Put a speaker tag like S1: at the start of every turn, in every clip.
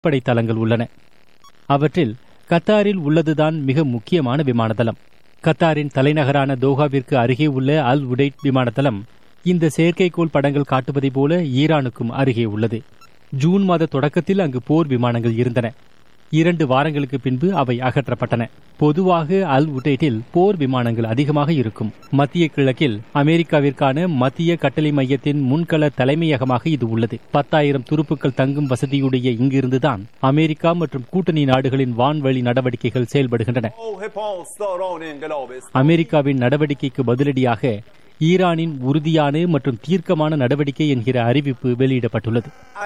S1: படை தளங்கள் உள்ளன அவற்றில் கத்தாரில் உள்ளதுதான் மிக முக்கியமான விமானதளம் கத்தாரின் தலைநகரான தோஹாவிற்கு அருகே உள்ள அல் உடைட் விமானதளம் இந்த செயற்கைக்கோள் படங்கள் காட்டுவதைப் போல ஈரானுக்கும் அருகே உள்ளது ஜூன் மாத தொடக்கத்தில் அங்கு போர் விமானங்கள் இருந்தன இரண்டு வாரங்களுக்கு பின்பு அவை அகற்றப்பட்டன பொதுவாக அல் உடைட்டில் போர் விமானங்கள் அதிகமாக இருக்கும் மத்திய கிழக்கில் அமெரிக்காவிற்கான மத்திய கட்டளை மையத்தின் முன்கள தலைமையகமாக இது உள்ளது பத்தாயிரம் துருப்புக்கள் தங்கும் வசதியுடைய இங்கிருந்துதான் அமெரிக்கா மற்றும் கூட்டணி நாடுகளின் வான்வழி நடவடிக்கைகள் செயல்படுகின்றன அமெரிக்காவின் நடவடிக்கைக்கு பதிலடியாக ஈரானின் உறுதியான மற்றும் தீர்க்கமான நடவடிக்கை என்கிற அறிவிப்பு வெளியிடப்பட்டுள்ளது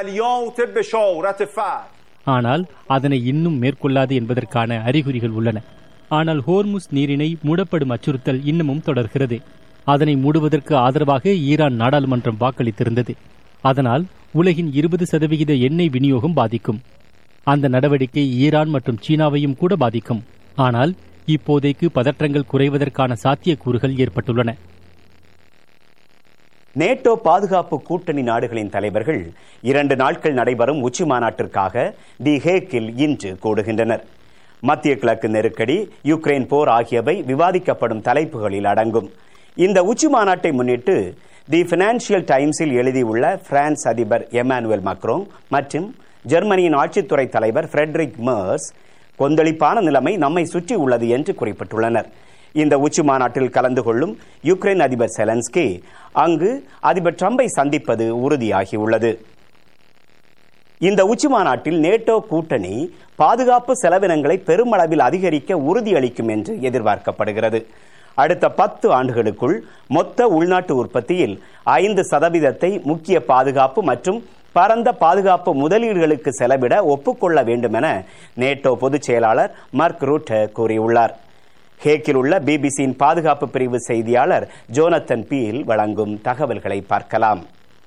S1: ஆனால் அதனை இன்னும் மேற்கொள்ளாது என்பதற்கான அறிகுறிகள் உள்ளன ஆனால் ஹோர்முஸ் நீரிணை மூடப்படும் அச்சுறுத்தல் இன்னமும் தொடர்கிறது அதனை மூடுவதற்கு ஆதரவாக ஈரான் நாடாளுமன்றம் வாக்களித்திருந்தது அதனால் உலகின் இருபது சதவிகித எண்ணெய் விநியோகம் பாதிக்கும் அந்த நடவடிக்கை ஈரான் மற்றும் சீனாவையும் கூட பாதிக்கும் ஆனால் இப்போதைக்கு பதற்றங்கள் குறைவதற்கான சாத்தியக்கூறுகள் ஏற்பட்டுள்ளன
S2: நேட்டோ பாதுகாப்பு கூட்டணி நாடுகளின் தலைவர்கள் இரண்டு நாட்கள் நடைபெறும் உச்சி மாநாட்டிற்காக தி ஹேக்கில் இன்று கூடுகின்றனர் மத்திய கிழக்கு நெருக்கடி யுக்ரைன் போர் ஆகியவை விவாதிக்கப்படும் தலைப்புகளில் அடங்கும் இந்த உச்சி மாநாட்டை முன்னிட்டு தி பினான்சியல் டைம்ஸில் எழுதியுள்ள பிரான்ஸ் அதிபர் எமானுவேல் மக்ரோங் மற்றும் ஜெர்மனியின் ஆட்சித்துறை தலைவர் ஃபிரெட்ரிக் மர்ஸ் கொந்தளிப்பான நிலைமை நம்மை சுற்றி உள்ளது என்று குறிப்பிட்டுள்ளனர் இந்த உச்சி மாநாட்டில் கலந்து கொள்ளும் யுக்ரைன் அதிபர் செலன்ஸ்கி அங்கு அதிபர் ட்ரம்பை சந்திப்பது உறுதியாகியுள்ளது இந்த உச்சி மாநாட்டில் நேட்டோ கூட்டணி பாதுகாப்பு செலவினங்களை பெருமளவில் அதிகரிக்க உறுதியளிக்கும் என்று எதிர்பார்க்கப்படுகிறது அடுத்த பத்து ஆண்டுகளுக்குள் மொத்த உள்நாட்டு உற்பத்தியில் ஐந்து சதவீதத்தை முக்கிய பாதுகாப்பு மற்றும் பரந்த பாதுகாப்பு முதலீடுகளுக்கு செலவிட ஒப்புக்கொள்ள வேண்டும் என நேட்டோ பொதுச் செயலாளர் மார்க் ரூட் கூறியுள்ளார் ஹேக்கில் உள்ள பிபிசியின் பாதுகாப்பு பிரிவு செய்தியாளர் ஜோனத்தன் பீல் வழங்கும் தகவல்களை பார்க்கலாம்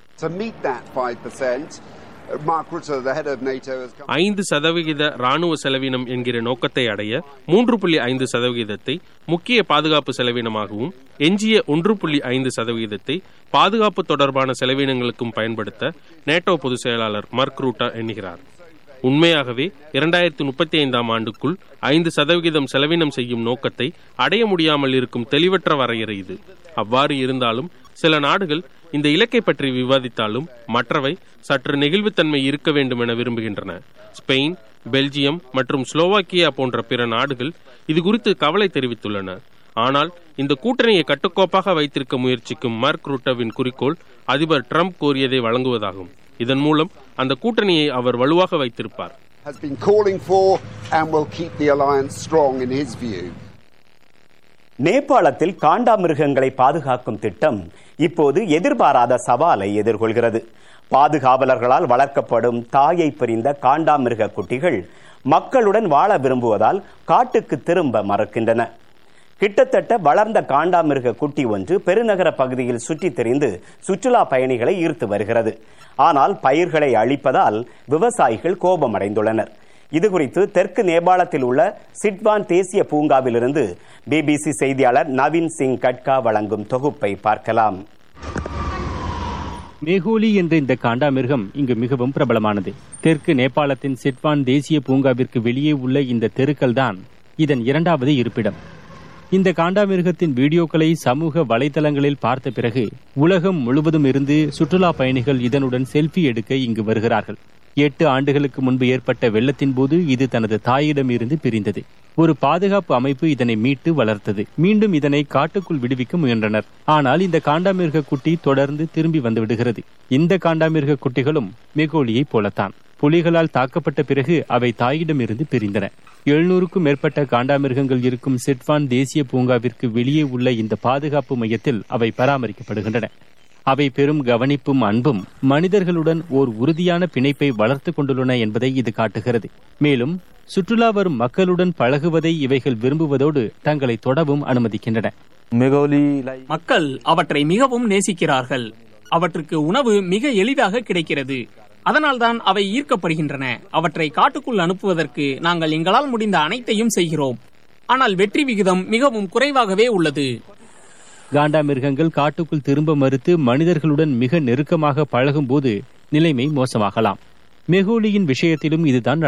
S3: ஐந்து சதவிகித ராணுவ செலவினம் என்கிற நோக்கத்தை அடைய மூன்று புள்ளி ஐந்து சதவிகிதத்தை முக்கிய பாதுகாப்பு செலவினமாகவும் எஞ்சிய ஒன்று புள்ளி ஐந்து சதவிகிதத்தை பாதுகாப்பு தொடர்பான செலவினங்களுக்கும் பயன்படுத்த நேட்டோ பொதுச் செயலாளர் மர்க் ரூட்டா எண்ணுகிறார் உண்மையாகவே இரண்டாயிரத்தி முப்பத்தி ஐந்தாம் ஆண்டுக்குள் ஐந்து சதவிகிதம் செலவினம் செய்யும் நோக்கத்தை அடைய முடியாமல் இருக்கும் தெளிவற்ற வரையறை இது அவ்வாறு இருந்தாலும் சில நாடுகள் இந்த இலக்கை பற்றி விவாதித்தாலும் மற்றவை சற்று நெகிழ்வுத்தன்மை இருக்க வேண்டும் என விரும்புகின்றன ஸ்பெயின் பெல்ஜியம் மற்றும் ஸ்லோவாக்கியா போன்ற பிற நாடுகள் இது குறித்து கவலை தெரிவித்துள்ளன ஆனால் இந்த கூட்டணியை கட்டுக்கோப்பாக வைத்திருக்க முயற்சிக்கும் மார்க் ரூட்டவின் குறிக்கோள் அதிபர் ட்ரம்ப் கோரியதை வழங்குவதாகும் இதன் மூலம் அந்த கூட்டணியை அவர் வலுவாக வைத்திருப்பார்
S2: நேபாளத்தில் காண்டாமிருகங்களை பாதுகாக்கும் திட்டம் இப்போது எதிர்பாராத சவாலை எதிர்கொள்கிறது பாதுகாவலர்களால் வளர்க்கப்படும் தாயை பிரிந்த காண்டாமிருக குட்டிகள் மக்களுடன் வாழ விரும்புவதால் காட்டுக்கு திரும்ப மறக்கின்றன கிட்டத்தட்ட வளர்ந்த காண்டாமிருக குட்டி ஒன்று பெருநகர பகுதியில் சுற்றித் திரிந்து சுற்றுலா பயணிகளை ஈர்த்து வருகிறது ஆனால் பயிர்களை அழிப்பதால் விவசாயிகள் கோபமடைந்துள்ளனர் இதுகுறித்து தெற்கு நேபாளத்தில் உள்ள சிட்வான் தேசிய பூங்காவிலிருந்து பிபிசி செய்தியாளர் நவீன் சிங் கட்கா வழங்கும் தொகுப்பை பார்க்கலாம்
S1: மேகோலி என்ற இந்த காண்டாமிருகம் இங்கு மிகவும் பிரபலமானது தெற்கு நேபாளத்தின் சிட்வான் தேசிய பூங்காவிற்கு வெளியே உள்ள இந்த தெருக்கள் தான் இதன் இரண்டாவது இருப்பிடம் இந்த காண்டாமிருகத்தின் வீடியோக்களை சமூக வலைதளங்களில் பார்த்த பிறகு உலகம் முழுவதும் இருந்து சுற்றுலா பயணிகள் இதனுடன் செல்ஃபி எடுக்க இங்கு வருகிறார்கள் எட்டு ஆண்டுகளுக்கு முன்பு ஏற்பட்ட வெள்ளத்தின் போது இது தனது தாயிடம் இருந்து பிரிந்தது ஒரு பாதுகாப்பு அமைப்பு இதனை மீட்டு வளர்த்தது மீண்டும் இதனை காட்டுக்குள் விடுவிக்க முயன்றனர் ஆனால் இந்த காண்டாமிருக குட்டி தொடர்ந்து திரும்பி வந்து விடுகிறது இந்த காண்டாமிருக குட்டிகளும் மெகோலியைப் போலத்தான் புலிகளால் தாக்கப்பட்ட பிறகு அவை தாயிடமிருந்து பிரிந்தன எழுநூறுக்கும் மேற்பட்ட காண்டாமிருகங்கள் இருக்கும் சிட்வான் தேசிய பூங்காவிற்கு வெளியே உள்ள இந்த பாதுகாப்பு மையத்தில் அவை பராமரிக்கப்படுகின்றன அவை பெரும் கவனிப்பும் அன்பும் மனிதர்களுடன் ஓர் உறுதியான பிணைப்பை வளர்த்து கொண்டுள்ளன என்பதை இது காட்டுகிறது மேலும் சுற்றுலா வரும் மக்களுடன் பழகுவதை இவைகள் விரும்புவதோடு தங்களை தொடவும் அனுமதிக்கின்றன
S4: மக்கள் அவற்றை மிகவும் நேசிக்கிறார்கள் அவற்றுக்கு உணவு மிக எளிதாக கிடைக்கிறது அதனால்தான் அவை ஈர்க்கப்படுகின்றன அவற்றை காட்டுக்குள் அனுப்புவதற்கு நாங்கள் எங்களால் முடிந்த அனைத்தையும் செய்கிறோம் ஆனால் வெற்றி விகிதம் மிகவும் குறைவாகவே உள்ளது
S1: காண்டாமிருகங்கள் காட்டுக்குள் திரும்ப மறுத்து மனிதர்களுடன் மிக நெருக்கமாக பழகும் போது நிலைமை மோசமாகலாம் மெஹோலியின் விஷயத்திலும் இதுதான்